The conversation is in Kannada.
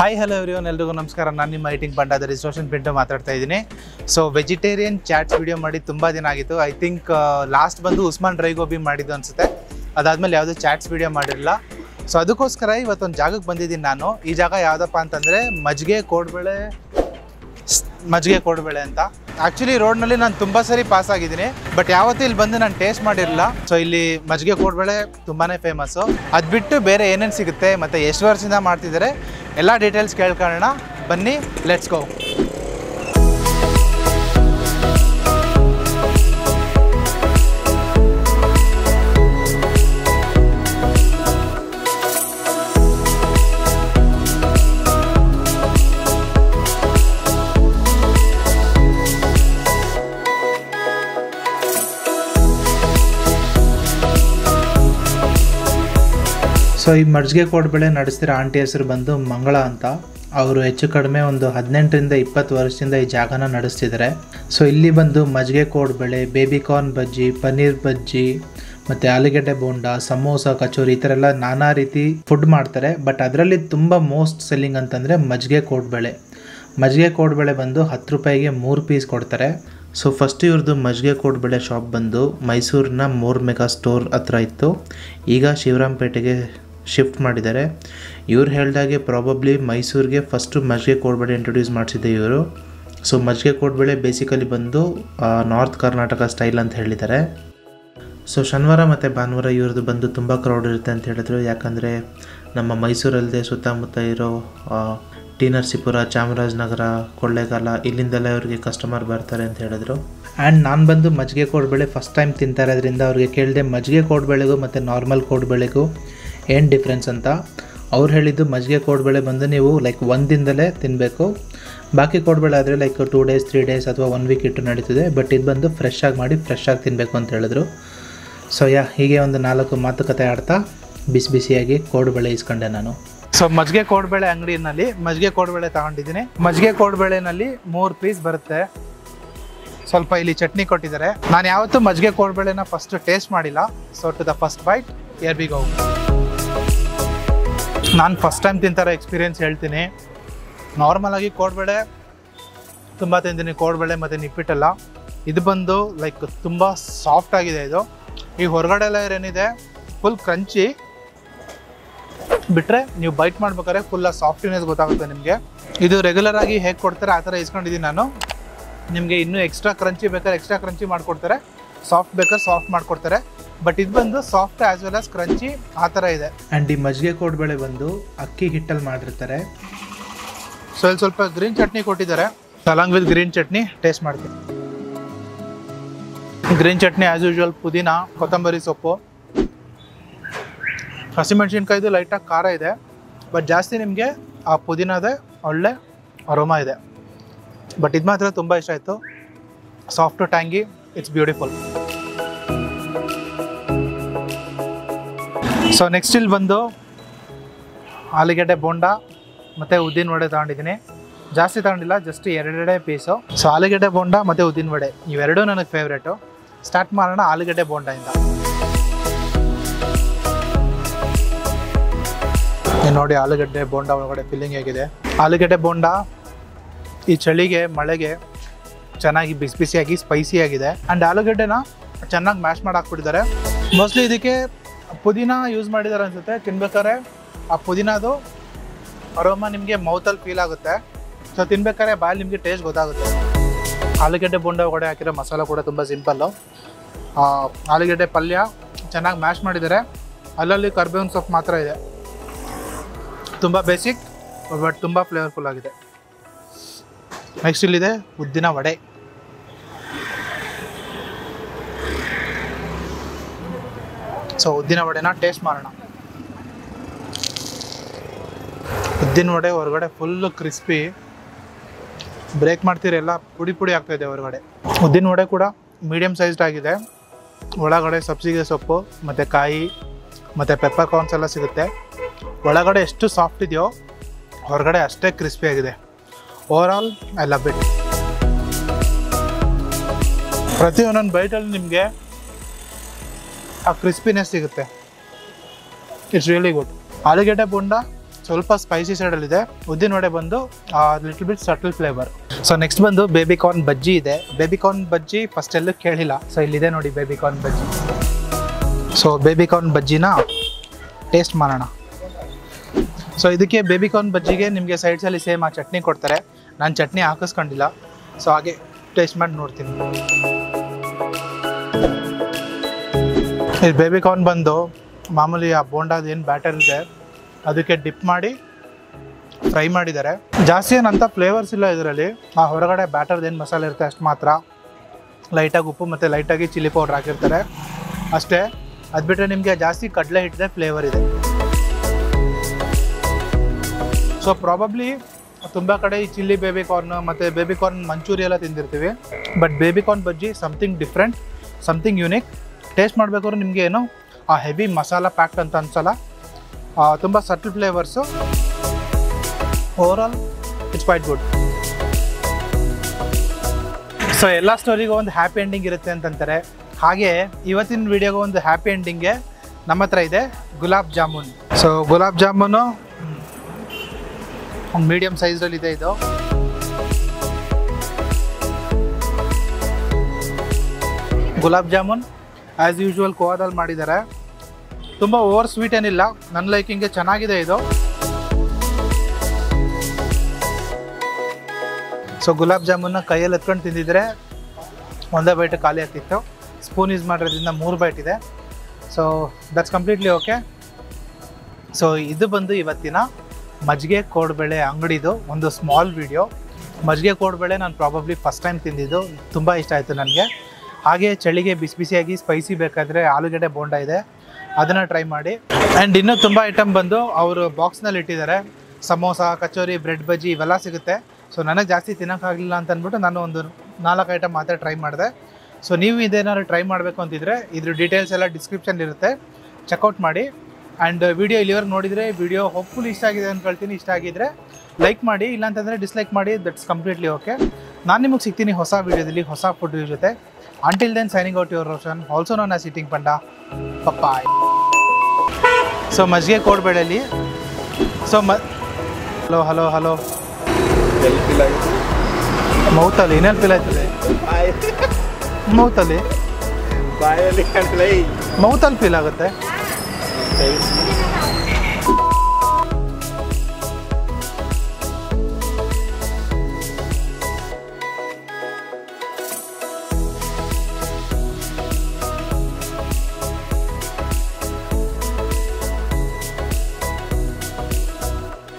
ಹಾಯ್ ಹಲೋ ಎವ್ರಿವನ್ ಎಲ್ರಿಗೂ ನಮಸ್ಕಾರ ನಾನು ನಿಮ್ಮ ಐಟಿಂಗ್ ಬಂಡಾದ ರಿಸೋರ್ಷನ್ ಪಿಂಟು ಮಾತಾಡ್ತಾ ಇದ್ದೀನಿ ಸೊ ವೆಜಿಟೇರಿಯನ್ ಚಾಟ್ಸ್ ವಿಡಿಯೋ ಮಾಡಿ ತುಂಬ ದಿನ ಆಗಿತ್ತು ಐ ಥಿಂಕ್ ಲಾಸ್ಟ್ ಬಂದು ಉಸ್ಮಾನ್ ಡ್ರೈ ಗೋಬಿ ಮಾಡಿದ್ದು ಅನಿಸುತ್ತೆ ಅದಾದಮೇಲೆ ಯಾವುದೂ ಚಾಟ್ಸ್ ವಿಡಿಯೋ ಮಾಡಿರಲಿಲ್ಲ ಸೊ ಅದಕ್ಕೋಸ್ಕರ ಇವತ್ತೊಂದು ಜಾಗಕ್ಕೆ ಬಂದಿದ್ದೀನಿ ನಾನು ಈ ಜಾಗ ಯಾವುದಪ್ಪ ಅಂತಂದರೆ ಮಜ್ಜಿಗೆ ಕೋಡ್ಬೇಳೆ ಮಜ್ಜಿಗೆ ಕೋಡ್ಬೇಳೆ ಅಂತ ಆಕ್ಚುಲಿ ರೋಡ್ನಲ್ಲಿ ನಾನು ತುಂಬ ಸರಿ ಪಾಸ್ ಆಗಿದ್ದೀನಿ ಬಟ್ ಯಾವತ್ತೂ ಇಲ್ಲಿ ಬಂದು ನಾನು ಟೇಸ್ಟ್ ಮಾಡಿರಲಿಲ್ಲ ಸೊ ಇಲ್ಲಿ ಮಜ್ಜಿಗೆ ಕೋಡ್ಬೇಳೆ ತುಂಬಾನೇ ಫೇಮಸ್ಸು ಅದು ಬಿಟ್ಟು ಬೇರೆ ಏನೇನು ಸಿಗುತ್ತೆ ಮತ್ತು ಎಷ್ಟು ವರ್ಷದಿಂದ ಮಾಡ್ತಿದ್ದಾರೆ ಎಲ್ಲ ಡೀಟೇಲ್ಸ್ ಕೇಳ್ಕೊಳ್ಳೋಣ ಬನ್ನಿ ಲೆಟ್ಸ್ ಗೋ ಸೊ ಈ ಮಜ್ಜಿಗೆ ಕೋಡ್ಬೇಳೆ ನಡೆಸ್ತಿರೋ ಆಂಟಿ ಹೆಸರು ಬಂದು ಮಂಗಳ ಅಂತ ಅವರು ಹೆಚ್ಚು ಕಡಿಮೆ ಒಂದು ಹದಿನೆಂಟರಿಂದ ಇಪ್ಪತ್ತು ವರ್ಷದಿಂದ ಈ ಜಾಗನ ನಡೆಸ್ತಿದ್ದಾರೆ ಸೊ ಇಲ್ಲಿ ಬಂದು ಮಜ್ಜಿಗೆ ಕೋಡ್ಬೇಳೆ ಬೇಬಿ ಕಾರ್ನ್ ಬಜ್ಜಿ ಪನ್ನೀರ್ ಬಜ್ಜಿ ಮತ್ತು ಆಲೂಗೆಡ್ಡೆ ಬೋಂಡ ಸಮೋಸ ಕಚೋರಿ ಈ ಥರ ಎಲ್ಲ ನಾನಾ ರೀತಿ ಫುಡ್ ಮಾಡ್ತಾರೆ ಬಟ್ ಅದರಲ್ಲಿ ತುಂಬ ಮೋಸ್ಟ್ ಸೆಲ್ಲಿಂಗ್ ಅಂತಂದರೆ ಮಜ್ಜಿಗೆ ಕೋಡ್ಬೇಳೆ ಮಜ್ಜಿಗೆ ಕೋಡ್ಬೇಳೆ ಬಂದು ಹತ್ತು ರೂಪಾಯಿಗೆ ಮೂರು ಪೀಸ್ ಕೊಡ್ತಾರೆ ಸೊ ಫಸ್ಟ್ ಇವ್ರದ್ದು ಮಜ್ಜಿಗೆ ಕೋಡ್ಬೇಳೆ ಶಾಪ್ ಬಂದು ಮೈಸೂರಿನ ಮೋರ್ ಮೆಗಾ ಸ್ಟೋರ್ ಹತ್ರ ಇತ್ತು ಈಗ ಶಿವರಾಂಪೇಟೆಗೆ ಶಿಫ್ಟ್ ಮಾಡಿದ್ದಾರೆ ಇವ್ರು ಹೇಳ್ದಾಗೆ ಪ್ರಾಬಬ್ಲಿ ಮೈಸೂರಿಗೆ ಫಸ್ಟು ಮಜ್ಜಿಗೆ ಕೋಡ್ಬೇಳೆ ಇಂಟ್ರೊಡ್ಯೂಸ್ ಮಾಡಿಸಿದ್ದೆ ಇವರು ಸೊ ಮಜ್ಜಿಗೆ ಕೋಡ್ಬೇಳೆ ಬೇಸಿಕಲಿ ಬಂದು ನಾರ್ತ್ ಕರ್ನಾಟಕ ಸ್ಟೈಲ್ ಅಂತ ಹೇಳಿದ್ದಾರೆ ಸೊ ಶನಿವಾರ ಮತ್ತು ಭಾನುವಾರ ಇವ್ರದ್ದು ಬಂದು ತುಂಬ ಕ್ರೌಡ್ ಇರುತ್ತೆ ಅಂತ ಹೇಳಿದ್ರು ಯಾಕಂದರೆ ನಮ್ಮ ಮೈಸೂರಲ್ಲದೆ ಸುತ್ತಮುತ್ತ ಇರೋ ಆ, ಟಿ ನರಸೀಪುರ ಚಾಮರಾಜನಗರ ಕೊಳ್ಳೇಗಾಲ ಇಲ್ಲಿಂದೆಲ್ಲ ಇವ್ರಿಗೆ ಕಸ್ಟಮರ್ ಬರ್ತಾರೆ ಅಂತ ಹೇಳಿದ್ರು ಆ್ಯಂಡ್ ನಾನು ಬಂದು ಮಜ್ಜಿಗೆ ಕೋಡ್ಬೇಳೆ ಫಸ್ಟ್ ಟೈಮ್ ತಿಂತಾ ಇರೋದ್ರಿಂದ ಅವ್ರಿಗೆ ಕೇಳಿದೆ ಮಜ್ಜಿಗೆ ಕೋಡ್ಬೇಳೆಗೂ ಮತ್ತು ನಾರ್ಮಲ್ ಕೋಡ್ಬೇಳೆಗೂ ಏನು ಡಿಫ್ರೆನ್ಸ್ ಅಂತ ಅವ್ರು ಹೇಳಿದ್ದು ಮಜ್ಜಿಗೆ ಕೋಡ್ಬೇಳೆ ಬಂದು ನೀವು ಲೈಕ್ ಒಂದಿಂದಲೇ ತಿನ್ನಬೇಕು ಬಾಕಿ ಕೋಡ್ಬೇಳೆ ಆದರೆ like two days three days ಅಥವಾ ಒನ್ ವೀಕ್ ಇಟ್ಟು ನಡೀತದೆ ಬಟ್ ಇದು ಬಂದು ಫ್ರೆಶ್ ಆಗಿ ಮಾಡಿ ಫ್ರೆಶ್ ಆಗಿ ತಿನ್ನಬೇಕು ಅಂತ ಹೇಳಿದ್ರು ಸೊ ಯಾ ಹೀಗೆ ಒಂದು ನಾಲ್ಕು ಮಾತುಕತೆ ಆಡ್ತಾ ಬಿಸಿ ಬಿಸಿಯಾಗಿ ಕೋಡುಬಳೆ ಇಸ್ಕೊಂಡೆ ನಾನು ಸೊ ಮಜ್ಜಿಗೆ ಕೋಡ್ಬೇಳೆ ಅಂಗಡಿನಲ್ಲಿ ಮಜ್ಜಿಗೆ ಕೋಡ್ಬೇಳೆ ತಗೊಂಡಿದ್ದೀನಿ ಮಜ್ಜಿಗೆ ಕೋಡ್ಬೇಳೆನಲ್ಲಿ ಮೂರು ಪೀಸ್ ಬರುತ್ತೆ ಸ್ವಲ್ಪ ಇಲ್ಲಿ ಚಟ್ನಿ ಕೊಟ್ಟಿದ್ದಾರೆ ನಾನು ಯಾವತ್ತೂ ಮಜ್ಜಿಗೆ ಕೋಡ್ಬೇಳೆನ ಫಸ್ಟ್ ಟೇಸ್ಟ್ ಮಾಡಿಲ್ಲ so to the first bite here we go ನಾನು ಫಸ್ಟ್ ಟೈಮ್ ತಿಂತಾರೋ ಎಕ್ಸ್ಪೀರಿಯನ್ಸ್ ಹೇಳ್ತೀನಿ ನಾರ್ಮಲ್ ಆಗಿ ಕೋಡ್ಬೇಳೆ ತುಂಬ ತಿಂತೀನಿ ಕೋಡ್ಬೇಳೆ ಮತ್ತು ನಿಪ್ಪಿಟ್ಟೆಲ್ಲ ಇದು ಬಂದು ಲೈಕ್ ತುಂಬ ಸಾಫ್ಟ್ ಆಗಿದೆ ಇದು ಈ ಹೊರಗಡೆ ಲೇಯರ್ ಏನಿದೆ ಫುಲ್ ಕ್ರಂಚಿ ಬಿಟ್ಟರೆ ನೀವು ಬೈಟ್ ಮಾಡ್ಬೇಕಾದ್ರೆ ಫುಲ್ ಸಾಫ್ಟಿನೆಸ್ ಗೊತ್ತಾಗುತ್ತೆ ನಿಮಗೆ ಇದು ರೆಗ್ಯುಲರ್ ಆಗಿ ಹೇಗೆ ಕೊಡ್ತಾರೆ ಆ ಥರ ಇಸ್ಕೊಂಡಿದ್ದೀನಿ ನಾನು ನಿಮಗೆ ಇನ್ನೂ ಎಕ್ಸ್ಟ್ರಾ ಕ್ರಂಚಿ ಬೇಕಾದ್ರೆ ಎಕ್ಸ್ಟ್ರಾ ಕ್ರಂಚಿ ಮಾಡಿಕೊಡ್ತಾರೆ ಸಾಫ್ಟ್ ಬೇಕಾದ್ರೆ ಸಾಫ್ಟ್ ಮಾಡಿಕೊಡ್ತಾರೆ ಬಟ್ ಇದು ಬಂದು soft as well as crunchy ಆ ಥರ ಇದೆ ಆ್ಯಂಡ್ ಈ ಮಜ್ಜಿಗೆ ಕೋಡ್ಬೇಳೆ ಬಂದು ಅಕ್ಕಿ ಹಿಟ್ಟಲ್ಲಿ ಮಾಡಿರ್ತಾರೆ ಸೊ ಇಲ್ಲಿ ಸ್ವಲ್ಪ ಗ್ರೀನ್ ಚಟ್ನಿ ಕೊಟ್ಟಿದ್ದಾರೆ along with green chutney taste ಮಾಡ್ತೀನಿ ಗ್ರೀನ್ ಚಟ್ನಿ ಆ್ಯಸ್ ಯೂಶುವಲ್ ಪುದೀನ ಕೊತ್ತಂಬರಿ ಸೊಪ್ಪು ಹಸಿಮೆಣ್ಸಿನ್ಕಾಯ್ದು ಲೈಟಾಗಿ ಖಾರ ಇದೆ ಬಟ್ ಜಾಸ್ತಿ ನಿಮಗೆ ಆ ಪುದೀನದೇ ಒಳ್ಳೆ ಅರೋಮಾ ಇದೆ ಬಟ್ ಇದು ಮಾತ್ರ ತುಂಬ ಇಷ್ಟ ಆಯಿತು soft tangy it's beautiful so next ಇಲ್ಲಿ ಬಂದು ಆಲೂಗೆಡ್ಡೆ ಬೋಂಡ ಮತ್ತು ಉದ್ದಿನ ವಡೆ ತಗೊಂಡಿದ್ದೀನಿ ಜಾಸ್ತಿ ತಗೊಂಡಿಲ್ಲ ಜಸ್ಟ್ ಎರಡೆರಡೇ ಪೀಸು ಸೊ ಆಲೂಗೆಡ್ಡೆ ಬೋಂಡ ಮತ್ತು ಉದ್ದಿನ ವಡೆ ಇವೆರಡೂ ನನಗೆ ಫೇವ್ರೇಟು ಸ್ಟಾರ್ಟ್ ಮಾಡೋಣ ಆಲೂಗೆಡ್ಡೆ ಬೋಂಡದಿಂದ ನೀವು ನೋಡಿ ಆಲೂಗಡ್ಡೆ ಬೋಂಡ ಒಳಗಡೆ ಫಿಲ್ಲಿಂಗ್ ಹೇಗಿದೆ ಆಲೂಗಡ್ಡೆ ಬೋಂಡ ಈ ಚಳಿಗೆ ಮಳೆಗೆ ಚೆನ್ನಾಗಿ ಬಿಸಿ ಬಿಸಿಯಾಗಿ ಸ್ಪೈಸಿ ಆಗಿದೆ ಆ್ಯಂಡ್ ಆಲೂಗಡ್ಡೆನ ಚೆನ್ನಾಗಿ ಮ್ಯಾಶ್ ಮಾಡಿ ಹಾಕ್ಬಿಟ್ಟಿದ್ದಾರೆ ಮೋಸ್ಟ್ಲಿ ಇದಕ್ಕೆ ಪುದೀನ ಯೂಸ್ ಮಾಡಿದ್ದಾರೆ ಅನ್ಸುತ್ತೆ ತಿನ್ಬೇಕಾದ್ರೆ ಆ ಪುದೀನದು ಅರೋಮ ನಿಮಗೆ ಮೌತಲ್ಲಿ ಫೀಲ್ ಆಗುತ್ತೆ ಸೊ ತಿನ್ಬೇಕಾದ್ರೆ ಬಾಯಲ್ಲಿ ನಿಮಗೆ ಟೇಸ್ಟ್ ಗೊತ್ತಾಗುತ್ತೆ ಆಲೂಗಡ್ಡೆ ಬೋಂಡ ಒಳಗಡೆ ಹಾಕಿರೋ ಮಸಾಲ ಕೂಡ ತುಂಬ ಸಿಂಪಲ್ಲು ಆಲೂಗಡ್ಡೆ ಪಲ್ಯ ಚೆನ್ನಾಗಿ ಮ್ಯಾಶ್ ಮಾಡಿದ್ದಾರೆ ಅಲ್ಲಲ್ಲಿ ಕರ್ಬೇವಿನ ಸೊಪ್ಪು ಮಾತ್ರ ಇದೆ ತುಂಬ ಬೇಸಿಕ್ ಬಟ್ ತುಂಬ ಫ್ಲೇವರ್ಫುಲ್ ಆಗಿದೆ ನೆಕ್ಸ್ಟ್ ಇಲ್ಲಿದೆ ಉದ್ದಿನ ವಡೆ ಸೊ ಉದ್ದಿನ ವಡೆನ ಟೇಸ್ಟ್ ಮಾಡೋಣ ಉದ್ದಿನ ವಡೆ ಹೊರಗಡೆ ಫುಲ್ಲು ಕ್ರಿಸ್ಪಿ ಬ್ರೇಕ್ ಮಾಡ್ತೀರಿ ಎಲ್ಲ ಪುಡಿ ಪುಡಿ ಆಗ್ತಾ ಇದೆ ಹೊರಗಡೆ ಉದ್ದಿನ ವಡೆ ಕೂಡ ಮೀಡಿಯಮ್ ಸೈಜ್ಡ್ ಆಗಿದೆ ಒಳಗಡೆ ಸಬ್ಸಿಗೆ ಸೊಪ್ಪು ಮತ್ತು ಕಾಯಿ ಮತ್ತು ಪೆಪ್ಪರ್ ಕಾರ್ನ್ಸ್ ಎಲ್ಲ ಸಿಗುತ್ತೆ ಒಳಗಡೆ ಎಷ್ಟು ಸಾಫ್ಟ್ ಇದೆಯೋ ಹೊರಗಡೆ ಅಷ್ಟೇ ಕ್ರಿಸ್ಪಿ ಆಗಿದೆ overall I love it ಪ್ರತಿ ಒಂದೊಂದು ಬೈಟಲ್ಲಿ ನಿಮಗೆ ಆ ಕ್ರಿಸ್ಪಿನೆಸ್ ಸಿಗುತ್ತೆ ಇಟ್ಸ್ ರಿಯಲಿ ಗುಡ್ ಆಲೂಗೆಡ್ಡೆ ಬೋಂಡ ಸ್ವಲ್ಪ ಸ್ಪೈಸಿ ಸೈಡಲ್ಲಿದೆ ಉದ್ದಿನ ವಡೆ ಬಂದು little bit subtle flavour so next ಬಂದು ಬೇಬಿ ಕಾರ್ನ್ ಬಜ್ಜಿ ಇದೆ ಬೇಬಿ ಕಾರ್ನ್ ಬಜ್ಜಿ ಫಸ್ಟ್ ಎಲ್ಲೂ ಕೇಳಿಲ್ಲ ಸೊ ಇಲ್ಲಿದೆ ನೋಡಿ baby corn bajji so baby corn ಬಜ್ಜಿನ ಟೇಸ್ಟ್ ಮಾಡೋಣ ಸೊ ಇದಕ್ಕೆ ಬೇಬಿ ಕಾರ್ನ್ ಬಜ್ಜಿಗೆ ನಿಮಗೆ ಸೈಡ್ಸಲ್ಲಿ ಸೇಮ್ ಆ ಚಟ್ನಿ ಕೊಡ್ತಾರೆ ನಾನು ಚಟ್ನಿ ಹಾಕಿಸ್ಕೊಂಡಿಲ್ಲ ಸೊ ಹಾಗೆ ಟೇಸ್ಟ್ ಮಾಡಿ ನೋಡ್ತೀನಿ ಇದು ಬೇಬಿ ಕಾರ್ನ್ ಬಂದು ಮಾಮೂಲಿ ಆ ಬೋಂಡಾದ ಏನು ಬ್ಯಾಟರ್ ಇದೆ ಅದಕ್ಕೆ ಡಿಪ್ ಮಾಡಿ ಫ್ರೈ ಮಾಡಿದ್ದಾರೆ ಜಾಸ್ತಿ ಏನಂತ ಫ್ಲೇವರ್ಸ್ ಇಲ್ಲ ಇದರಲ್ಲಿ ಆ ಹೊರಗಡೆ ಬ್ಯಾಟರ್ದು ಏನು ಮಸಾಲೆ ಇರುತ್ತೆ ಅಷ್ಟು ಮಾತ್ರ ಲೈಟಾಗಿ ಉಪ್ಪು ಮತ್ತು ಲೈಟಾಗಿ ಚಿಲ್ಲಿ ಪೌಡ್ರ್ ಹಾಕಿರ್ತಾರೆ ಅಷ್ಟೇ ಅದು ಬಿಟ್ಟರೆ ನಿಮಗೆ ಜಾಸ್ತಿ ಕಡಲೆ ಹಿಟ್ಟಿದೆ ಫ್ಲೇವರ್ ಇದೆ ಸೊ ಪ್ರಾಬಬ್ಲಿ ತುಂಬ ಕಡೆ ಈ ಚಿಲ್ಲಿ ಬೇಬಿ ಕಾರ್ನ್ ಮತ್ತು ಬೇಬಿ ಕಾರ್ನ್ ಮಂಚೂರಿ ಎಲ್ಲ ತಿಂದಿರ್ತೀವಿ but baby corn bajji something different something unique taste ಮಾಡಬೇಕಾದ್ರೆ ನಿಮಗೆ ಏನು ಆ ಹೆವಿ ಮಸಾಲ ಪ್ಯಾಕ್ಟ್ ಅಂತ ಅನ್ಸಲ್ಲ ತುಂಬ subtle flavours overall it's quite good so ಎಲ್ಲ ಸ್ಟೋರಿಗೂ ಒಂದು ಹ್ಯಾಪಿ ಎಂಡಿಂಗ್ ಇರುತ್ತೆ ಅಂತಂತಾರೆ ಹಾಗೆ ಇವತ್ತಿನ ವಿಡಿಯೋಗೂ ಒಂದು ಹ್ಯಾಪಿ ಎಂಡಿಂಗ್ಗೆ ನಮ್ಮ ಹತ್ರ ಇದೆ ಗುಲಾಬ್ ಜಾಮೂನ್ ಸೊ ಗುಲಾಬ್ ಜಾಮೂನು ಒಂದು ಮೀಡಿಯಮ್ ಸೈಜಲ್ಲಿ ಇದೆ ಇದು ಗುಲಾಬ್ ಜಾಮೂನ್ ಆ್ಯಸ್ ಯೂಶುವಲ್ ಕೋವಾದಲ್ಲಿ ಮಾಡಿದ್ದಾರೆ ತುಂಬ ಓವರ್ ಸ್ವೀಟ್ ಏನಿಲ್ಲ ನನ್ನ ಲೈಕಿಂಗ್ಗೆ ಚೆನ್ನಾಗಿದೆ ಇದು ಸೊ ಗುಲಾಬ್ ಜಾಮೂನ್ನ ಕೈಯಲ್ಲಿ ಎತ್ಕೊಂಡು ತಿಂದಿದ್ರೆ ಒಂದೇ ಬೈಟ್ ಖಾಲಿ ಆಗ್ತಿತ್ತು ಸ್ಪೂನ್ ಯೂಸ್ ಮಾಡಿರೋದ್ರಿಂದ ಮೂರು ಬೈಟ್ ಇದೆ so that's completely okay so ಇದು ಬಂದು ಇವತ್ತಿನ ಮಜ್ಜಿಗೆ ಕೋಡ್ಬೇಳೆ ಅಂಗಡಿದು ಒಂದು ಸ್ಮಾಲ್ ವಿಡಿಯೋ ಮಜ್ಜಿಗೆ ಕೋಡ್ಬೇಳೆ ನಾನು ಪ್ರಾಬಬ್ಲಿ ಫಸ್ಟ್ ಟೈಮ್ ತಿಂದಿದ್ದು ತುಂಬ ಇಷ್ಟ ಆಯಿತು ನನಗೆ ಹಾಗೆ ಚಳಿಗೆ ಬಿಸಿ ಬಿಸಿಯಾಗಿ ಸ್ಪೈಸಿ ಬೇಕಾದರೆ ಆಲೂಗಡ್ಡೆ ಬೋಂಡ ಇದೆ ಅದನ್ನು ಟ್ರೈ ಮಾಡಿ ಆ್ಯಂಡ್ ಇನ್ನೂ ತುಂಬ ಐಟಮ್ ಬಂದು ಅವರು ಬಾಕ್ಸ್ನಲ್ಲಿ ಇಟ್ಟಿದ್ದಾರೆ ಸಮೋಸ ಕಚೋರಿ ಬ್ರೆಡ್ ಬಜ್ಜಿ ಇವೆಲ್ಲ ಸಿಗುತ್ತೆ ಸೊ ನನಗೆ ಜಾಸ್ತಿ ತಿನ್ನೋಕ್ಕಾಗಲಿಲ್ಲ ಅಂತ ಅಂದ್ಬಿಟ್ಟು ನಾನು ಒಂದು ನಾಲ್ಕು ಐಟಮ್ ಮಾತ್ರ ಟ್ರೈ ಮಾಡಿದೆ ಸೊ ನೀವು ಇದೇನಾದ್ರು ಟ್ರೈ ಮಾಡಬೇಕು ಅಂತಿದ್ರೆ ಇದ್ರ ಡೀಟೇಲ್ಸ್ ಎಲ್ಲ ಡಿಸ್ಕ್ರಿಪ್ಷನ್ ಇರುತ್ತೆ ಚೆಕ್ಔಟ್ ಮಾಡಿ ಆ್ಯಂಡ್ ವಿಡಿಯೋ ಇಲ್ಲಿವರೆಗೆ ನೋಡಿದರೆ ವಿಡಿಯೋ ಹೋಪ್ಫುಲ್ ಇಷ್ಟ ಆಗಿದೆ ಅಂದ್ಕೊಳ್ತೀನಿ ಇಷ್ಟ ಆಗಿದ್ರೆ ಲೈಕ್ ಮಾಡಿ ಇಲ್ಲಾಂತಂದರೆ ಡಿಸ್ಲೈಕ್ ಮಾಡಿ ದಟ್ಸ್ ಕಂಪ್ಲೀಟ್ಲಿ ಓಕೆ ನಾನು ನಿಮಗೆ ಸಿಗ್ತೀನಿ ಹೊಸ ವಿಡಿಯೋದಲ್ಲಿ ಹೊಸ ಫುಡ್ ಜೊತೆ until then signing out your Roshan also known a sitting panda papaya so ಮಜ್ಜಿಗೆ ಕೋಡ್ಬೇಡಲ್ಲಿ ಸೊ ಮ ಹಲೋ ಹಲೋ ಹಲೋ ಮೌತಲ್ಲಿ ಏನೇನು ಫೀಲ್ ಆಯ್ತದೆ ಮೌತಲ್ಲಿ ಬಾಯಲ್ಲಿ ಕಾಣ್ತಲೇ ಮೌತಲ್ಲಿ ಫೀಲ್ ಆಗುತ್ತೆ ಟೈಮ್